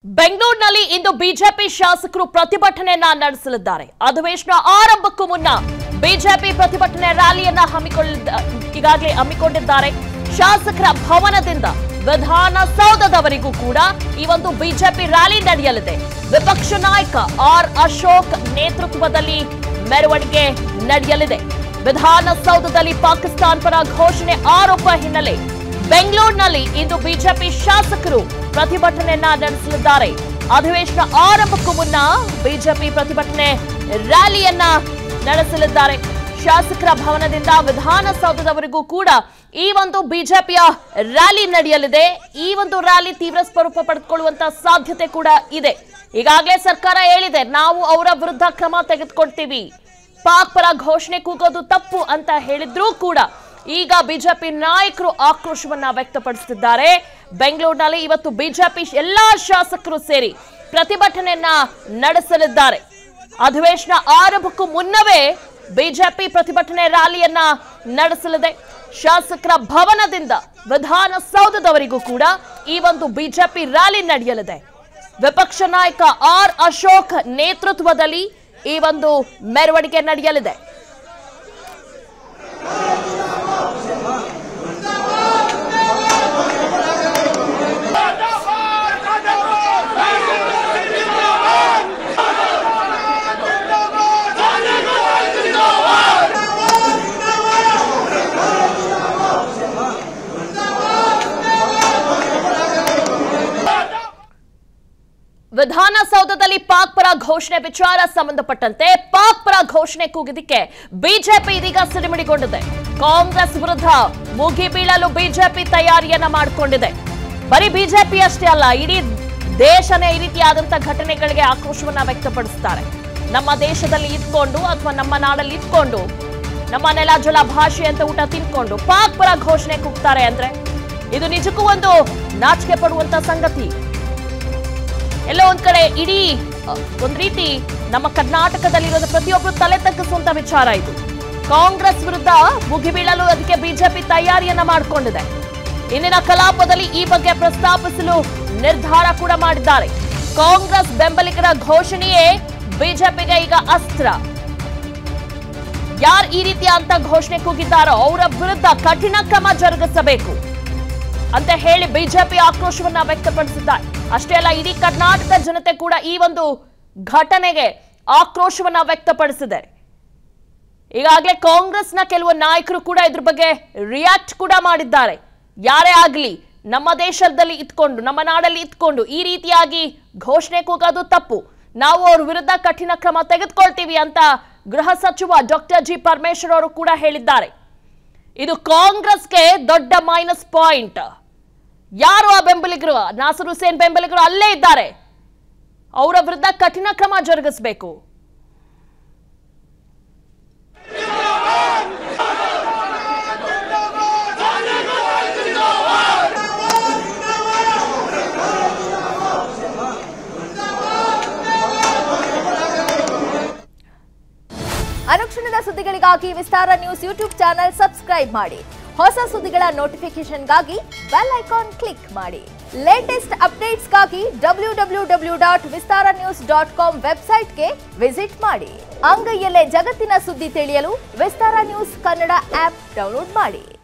ಬೆಂಗಳೂರಿನಲ್ಲಿ ಇಂದು ಬಿಜೆಪಿ ಶಾಸಕರು ಪ್ರತಿಭಟನೆಯನ್ನ ನಡೆಸಲಿದ್ದಾರೆ ಅಧಿವೇಶನ ಆರಂಭಕ್ಕೂ ಮುನ್ನ ಬಿಜೆಪಿ ಪ್ರತಿಭಟನೆ ರ್ಯಾಲಿಯನ್ನ ಹಮ್ಮಿಕೊಳ್ಳ ಈಗಾಗಲೇ ಹಮ್ಮಿಕೊಂಡಿದ್ದಾರೆ ಶಾಸಕರ ಭವನದಿಂದ ವಿಧಾನಸೌಧದವರೆಗೂ ಕೂಡ ಈ ಒಂದು ಬಿಜೆಪಿ ರ್ಯಾಲಿ ನಡೆಯಲಿದೆ ವಿಪಕ್ಷ ನಾಯಕ ಆರ್ ಅಶೋಕ್ ನೇತೃತ್ವದಲ್ಲಿ ಮೆರವಣಿಗೆ ನಡೆಯಲಿದೆ ವಿಧಾನಸೌಧದಲ್ಲಿ ಪಾಕಿಸ್ತಾನ್ ಪರ ಘೋಷಣೆ ಆರೋಪ ಹಿನ್ನೆಲೆ ಬೆಂಗಳೂರಿನಲ್ಲಿ ಇಂದು ಬಿಜೆಪಿ ಶಾಸಕರು ಪ್ರತಿಭಟನೆಯನ್ನ ನಡೆಸಲಿದ್ದಾರೆ ಅಧಿವೇಶನ ಆರಂಭಕ್ಕೂ ಮುನ್ನ ಬಿಜೆಪಿ ಪ್ರತಿಭಟನೆ ರ್ಯಾಲಿಯನ್ನ ನಡೆಸಲಿದ್ದಾರೆ ಶಾಸಕರ ಭವನದಿಂದ ವಿಧಾನಸೌಧದವರೆಗೂ ಕೂಡ ಈ ಒಂದು ಬಿಜೆಪಿಯ ರ್ಯಾಲಿ ನಡೆಯಲಿದೆ ಈ ಒಂದು ರ್ಯಾಲಿ ತೀವ್ರ ಸ್ವರೂಪ ಪಡೆದುಕೊಳ್ಳುವಂತ ಸಾಧ್ಯತೆ ಕೂಡ ಇದೆ ಈಗಾಗಲೇ ಸರ್ಕಾರ ಹೇಳಿದೆ ನಾವು ಅವರ ವಿರುದ್ಧ ಕ್ರಮ ತೆಗೆದುಕೊಳ್ತೀವಿ ಪಾಕ್ ಪರ ಘೋಷಣೆ ಕೂಗೋದು ತಪ್ಪು ಅಂತ ಹೇಳಿದ್ರೂ ಕೂಡ ಈಗ ಬಿಜೆಪಿ ನಾಯಕರು ಆಕ್ರೋಶವನ್ನ ವ್ಯಕ್ತಪಡಿಸುತ್ತಿದ್ದಾರೆ ಬೆಂಗಳೂರಿನಲ್ಲಿ ಇವತ್ತು ಬಿಜೆಪಿ ಎಲ್ಲಾ ಶಾಸಕರು ಸೇರಿ ಪ್ರತಿಭಟನೆಯನ್ನ ನಡೆಸಲಿದ್ದಾರೆ ಅಧಿವೇಶನ ಆರಂಭಕ್ಕೂ ಮುನ್ನವೇ ಬಿಜೆಪಿ ಪ್ರತಿಭಟನೆ ರ್ಯಾಲಿಯನ್ನ ನಡೆಸಲಿದೆ ಶಾಸಕರ ಭವನದಿಂದ ವಿಧಾನಸೌಧದವರೆಗೂ ಕೂಡ ಈ ಒಂದು ಬಿಜೆಪಿ ರ್ಯಾಲಿ ನಡೆಯಲಿದೆ ವಿಪಕ್ಷ ನಾಯಕ ಆರ್ ಅಶೋಕ್ ನೇತೃತ್ವದಲ್ಲಿ ಈ ಒಂದು ಮೆರವಣಿಗೆ ನಡೆಯಲಿದೆ ವಿಧಾನಸೌಧದಲ್ಲಿ ಪಾಕ್ ಪರ ಘೋಷಣೆ ವಿಚಾರ ಸಂಬಂಧಪಟ್ಟಂತೆ ಪಾಕ್ ಪರ ಘೋಷಣೆ ಕೂಗಿದಕ್ಕೆ ಬಿಜೆಪಿ ಇದೀಗ ಸಿಡಿಮಿಡಿಗೊಂಡಿದೆ ಕಾಂಗ್ರೆಸ್ ವಿರುದ್ಧ ಮುಗಿ ಬೀಳಲು ಬಿಜೆಪಿ ತಯಾರಿಯನ್ನ ಮಾಡಿಕೊಂಡಿದೆ ಬರೀ ಬಿಜೆಪಿ ಅಷ್ಟೇ ಅಲ್ಲ ಇಡೀ ದೇಶನೇ ಈ ರೀತಿಯಾದಂತ ಘಟನೆಗಳಿಗೆ ಆಕ್ರೋಶವನ್ನ ವ್ಯಕ್ತಪಡಿಸ್ತಾರೆ ನಮ್ಮ ದೇಶದಲ್ಲಿ ಇದ್ಕೊಂಡು ಅಥವಾ ನಮ್ಮ ನಾಡಲ್ಲಿ ಇದ್ಕೊಂಡು ನಮ್ಮ ನೆಲ ಜಲ ಭಾಷೆ ಅಂತ ಊಟ ತಿನ್ಕೊಂಡು ಪಾಕ್ ಪರ ಘೋಷಣೆ ಕೂಗ್ತಾರೆ ಅಂದ್ರೆ ಇದು ನಿಜಕ್ಕೂ ಒಂದು ನಾಚಿಕೆ ಪಡುವಂತ ಸಂಗತಿ ಎಲ್ಲೋ ಒಂದ್ ಕಡೆ ಇಡೀ ಅ, ಒಂದ್ ರೀತಿ ನಮ್ಮ ಕರ್ನಾಟಕದಲ್ಲಿರೋದು ಪ್ರತಿಯೊಬ್ಬರು ತಲೆ ತಗ್ಗಿಸುವಂತ ವಿಚಾರ ಇದು ಕಾಂಗ್ರೆಸ್ ವಿರುದ್ಧ ಮುಗಿಬೀಳಲು ಅದಕ್ಕೆ ಬಿಜೆಪಿ ತಯಾರಿಯನ್ನ ಮಾಡಿಕೊಂಡಿದೆ ಇಂದಿನ ಕಲಾಪದಲ್ಲಿ ಈ ಬಗ್ಗೆ ಪ್ರಸ್ತಾಪಿಸಲು ನಿರ್ಧಾರ ಕೂಡ ಮಾಡಿದ್ದಾರೆ ಕಾಂಗ್ರೆಸ್ ಬೆಂಬಲಿಗರ ಘೋಷಣೆಯೇ ಬಿಜೆಪಿಗೆ ಈಗ ಅಸ್ತ್ರ ಯಾರು ಈ ರೀತಿಯ ಅಂತ ಘೋಷಣೆ ಕೂಗಿದ್ದಾರೋ ಅವರ ವಿರುದ್ಧ ಕಠಿಣ ಕ್ರಮ ಜರುಗಿಸಬೇಕು ಅಂತ ಹೇಳಿ ಬಿಜೆಪಿ ಆಕ್ರೋಶವನ್ನ ವ್ಯಕ್ತಪಡಿಸಿದ್ದಾರೆ ಅಷ್ಟೇ ಅಲ್ಲ ಇಡೀ ಕರ್ನಾಟಕ ಜನತೆ ಕೂಡ ಈ ಒಂದು ಘಟನೆಗೆ ಆಕ್ರೋಶವನ್ನ ವ್ಯಕ್ತಪಡಿಸಿದ್ದಾರೆ ಈಗಾಗಲೇ ಕಾಂಗ್ರೆಸ್ನ ಕೆಲವು ನಾಯಕರು ಕೂಡ ಇದ್ರ ಬಗ್ಗೆ ರಿಯಾಕ್ಟ್ ಕೂಡ ಮಾಡಿದ್ದಾರೆ ಯಾರೇ ಆಗ್ಲಿ ನಮ್ಮ ದೇಶದಲ್ಲಿ ಇದ್ಕೊಂಡು ನಮ್ಮ ನಾಡಲ್ಲಿ ಇದ್ಕೊಂಡು ಈ ರೀತಿಯಾಗಿ ಘೋಷಣೆ ಕೂಗೋದು ತಪ್ಪು ನಾವು ಅವ್ರ ವಿರುದ್ಧ ಕಠಿಣ ಕ್ರಮ ತೆಗೆದುಕೊಳ್ತೀವಿ ಅಂತ ಗೃಹ ಸಚಿವ ಡಾಕ್ಟರ್ ಜಿ ಪರಮೇಶ್ವರ್ ಅವರು ಕೂಡ ಹೇಳಿದ್ದಾರೆ ಇದು ಕಾಂಗ್ರೆಸ್ಗೆ ದೊಡ್ಡ ಮೈನಸ್ ಪಾಯಿಂಟ್ ಯಾರು ಆ ಬೆಂಬಲಿಗರು ನಾಸರ್ ಹುಸೇನ್ ಬೆಂಬಲಿಗರು ಅಲ್ಲೇ ಇದ್ದಾರೆ ಅವರ ವಿರುದ್ಧ ಕಠಿಣ ಕ್ರಮ ಜರುಗಿಸಬೇಕು ಅನುಕ್ಷಣದ ಸುದ್ದಿಗಳಿಗಾಗಿ Vistara news YouTube channel subscribe ಮಾಡಿ ಹೊಸ ಸುದ್ದಿಗಳ ನೋಟಿಫಿಕೇಶನ್ಗಾಗಿ ಬೆಲ್ ಐಕಾನ್ ಕ್ಲಿಕ್ ಮಾಡಿ ಲೇಟೆಸ್ಟ್ ಅಪ್ಡೇಟ್ಸ್ಗಾಗಿ W W W dot Vistara news dot com ವೆಬ್ಸೈಟ್ಗೆ ವಿಸಿಟ್ ಮಾಡಿ ಅಂಗೈಯಲ್ಲೇ ಜಗತ್ತಿನ ಸುದ್ದಿ ತಿಳಿಯಲು Vistara news Kannada app download ಮಾಡಿ